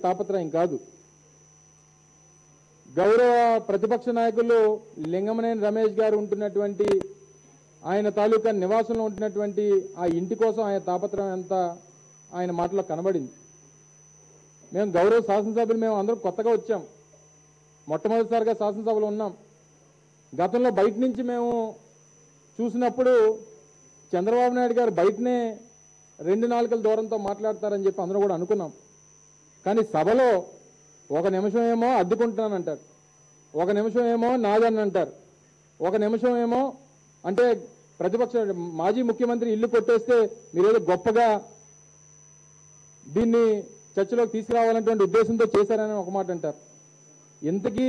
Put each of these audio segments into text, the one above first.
తాపత్రయం కాదు గౌరవ ప్రతిపక్ష నాయకులు లింగమనేని రమేష్ గారు ఉంటున్నటువంటి ఆయన తాలూకా నివాసంలో ఉంటున్నటువంటి ఆ ఇంటి కోసం ఆయన తాపత్రయం అంతా ఆయన మాటలో కనబడింది మేము గౌరవ శాసనసభ్యులు మేము అందరం కొత్తగా వచ్చాం మొట్టమొదటిసారిగా శాసనసభలో ఉన్నాం గతంలో బయట నుంచి మేము చూసినప్పుడు చంద్రబాబు నాయుడు గారు బయటనే రెండు నాలుకల దూరంతో మాట్లాడతారని చెప్పి అందరూ కూడా అనుకున్నాం కానీ సభలో ఒక నిమిషం ఏమో అద్దుకుంటున్నానంటారు ఒక నిమిషం ఏమో నాదని అంటారు ఒక నిమిషం ఏమో అంటే ప్రతిపక్ష మాజీ ముఖ్యమంత్రి ఇల్లు కొట్టేస్తే మీరేదో గొప్పగా దీన్ని చర్చలోకి తీసుకురావాలనేటువంటి ఉద్దేశంతో చేశారని ఒక మాట అంటారు ఇంతకీ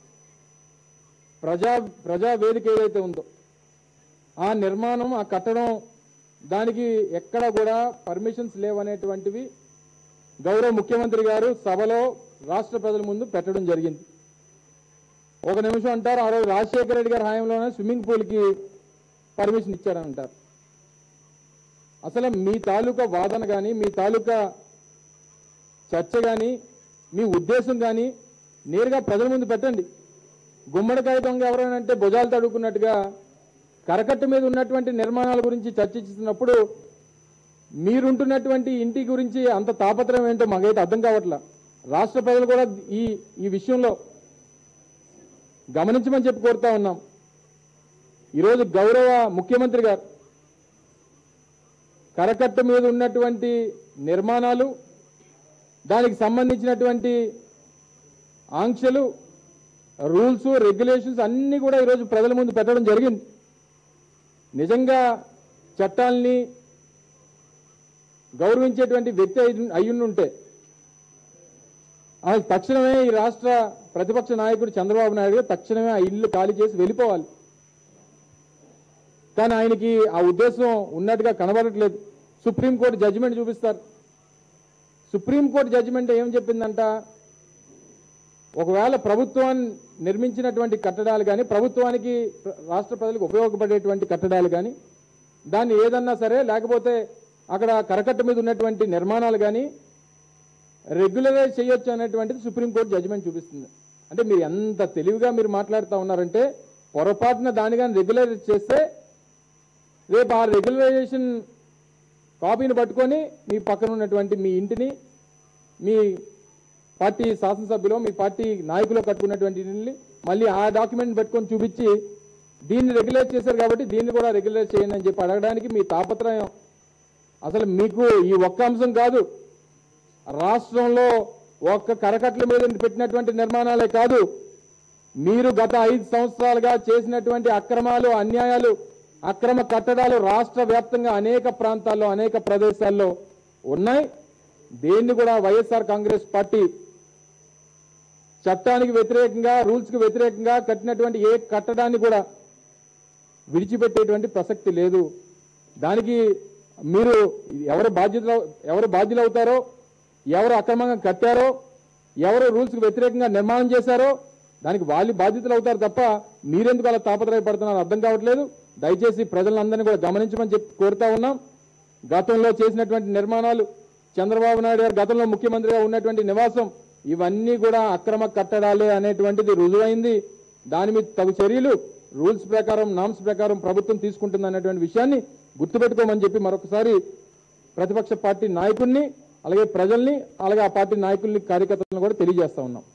ప్రజా ప్రజా వేదిక ఏదైతే ఉందో ఆ నిర్మాణం ఆ కట్టడం దానికి ఎక్కడ కూడా పర్మిషన్స్ లేవనేటువంటివి గౌరవ ముఖ్యమంత్రి గారు సభలో రాష్ట్ర ప్రజల ముందు పెట్టడం జరిగింది ఒక నిమిషం అంటారు ఆ రోజు రాజశేఖర రెడ్డి గారి హయాంలోనే స్విమ్మింగ్ పూల్కి పర్మిషన్ ఇచ్చారని అంటారు అసలు మీ తాలూకా వాదన కానీ మీ తాలూకా చర్చ కానీ మీ ఉద్దేశం కానీ నేరుగా ప్రజల ముందు పెట్టండి గుమ్మడికాయ దొంగ ఎవరైనా అంటే భుజాలు తడుకున్నట్టుగా కరకట్ట మీద ఉన్నటువంటి నిర్మాణాల గురించి చర్చించినప్పుడు మీరుంటున్నటువంటి ఇంటి గురించి అంత తాపత్రయం ఏంటో మాకైతే అర్థం కావట్లా రాష్ట్ర ప్రజలు కూడా ఈ ఈ విషయంలో గమనించమని చెప్పి కోరుతా ఉన్నాం ఈరోజు గౌరవ ముఖ్యమంత్రి గారు కరకట్ట మీద ఉన్నటువంటి నిర్మాణాలు దానికి సంబంధించినటువంటి ఆంక్షలు రూల్స్ రెగ్యులేషన్స్ అన్నీ కూడా ఈరోజు ప్రజల ముందు పెట్టడం జరిగింది నిజంగా చట్టాల్ని గౌరవించేటువంటి వ్యక్తి అయి- అయ్యుండుంటే ఆ తక్షణమే ఈ రాష్ట్ర ప్రతిపక్ష నాయకుడు చంద్రబాబు నాయుడు గారు తక్షణమే ఆ ఇల్లు ఖాళీ చేసి వెళ్ళిపోవాలి కానీ ఆయనకి ఆ ఉద్దేశం ఉన్నట్టుగా కనబడట్లేదు సుప్రీంకోర్టు జడ్జిమెంట్ చూపిస్తారు సుప్రీంకోర్టు జడ్జిమెంట్ ఏం చెప్పిందంట ఒకవేళ ప్రభుత్వం నిర్మించినటువంటి కట్టడాలు కానీ ప్రభుత్వానికి ప్ర- రాష్ట్ర ప్రజలకు ఉపయోగపడేటువంటి కట్టడాలు కానీ దాన్ని ఏదన్నా సరే లేకపోతే అక్కడ కరకట్ట మీద ఉన్నటువంటి నిర్మాణాలు కానీ రెగ్యులరైజ్ చేయొచ్చు అనేటువంటిది సుప్రీంకోర్టు జడ్జిమెంట్ చూపిస్తుంది అంటే మీరు ఎంత తెలివిగా మీరు మాట్లాడుతూ ఉన్నారంటే పొరపాటున దాని కానీ రెగ్యులరైజ్ చేస్తే రేపు ఆ రెగ్యులరైజేషన్ కాపీని పట్టుకొని మీ పక్కన ఉన్నటువంటి మీ ఇంటిని మీ పార్టీ శాసనసభ్యులు మీ పార్టీ నాయకులు కట్టుకున్నటువంటి ఇంటిని మళ్ళీ ఆ డాక్యుమెంట్ పెట్టుకొని చూపించి దీన్ని రెగ్యులేట్ చేశారు కాబట్టి దీన్ని కూడా రెగ్యులేట్ చేయండి అని చెప్పి అడగడానికి మీ తాపత్రయం అసలు మీకు ఈ ఒక్క అంశం కాదు రాష్ట్రంలో ఒక్క కరకట్ల మీద పెట్టినటువంటి నిర్మాణాలే కాదు మీరు గత ఐదు సంవత్సరాలుగా చేసినటువంటి అక్రమాలు అన్యాయాలు అక్రమ కట్టడాలు రాష్ట్ర వ్యాప్తంగా అనేక ప్రాంతాల్లో అనేక ప్రదేశాల్లో ఉన్నాయి దేన్ని కూడా వైఎస్ఆర్ కాంగ్రెస్ పార్టీ చట్టానికి వ్యతిరేకంగా రూల్స్కి వ్యతిరేకంగా కట్టినటువంటి ఏ కట్టడాన్ని కూడా విడిచిపెట్టేటువంటి ప్రసక్తి లేదు దానికి మీరు ఎవరు బాధ్యతలు ఎవరు బాధ్యులు అవుతారో ఎవరు అక్రమంగా కట్టారో ఎవరు రూల్స్కి వ్యతిరేకంగా నిర్మాణం చేశారో దానికి వాళ్ళు బాధ్యతలు అవుతారు తప్ప మీరెందుకు అలా తాపత్రయపడుతున్నారో అర్థం కావట్లేదు దయచేసి ప్రజలందరినీ కూడా గమనించమని చెప్పి కోరుతా ఉన్నాం గతంలో చేసినటువంటి నిర్మాణాలు చంద్రబాబు నాయుడు గారు గతంలో ముఖ్యమంత్రిగా ఉన్నటువంటి నివాసం ఇవన్నీ కూడా అక్రమ కట్టడాలే అనేటువంటిది రుజువైంది దాని మీద తగు చర్యలు రూల్స్ ప్రకారం నామ్స్ ప్రకారం ప్రభుత్వం తీసుకుంటుంది అనేటువంటి విషయాన్ని గుర్తుపెట్టుకోమని చెప్పి మరొకసారి ప్రతిపక్ష పార్టీ నాయకుల్ని అలాగే ప్రజల్ని అలాగే ఆ పార్టీ నాయకుల్ని కార్యకర్తలను కూడా తెలియజేస్తా ఉన్నాం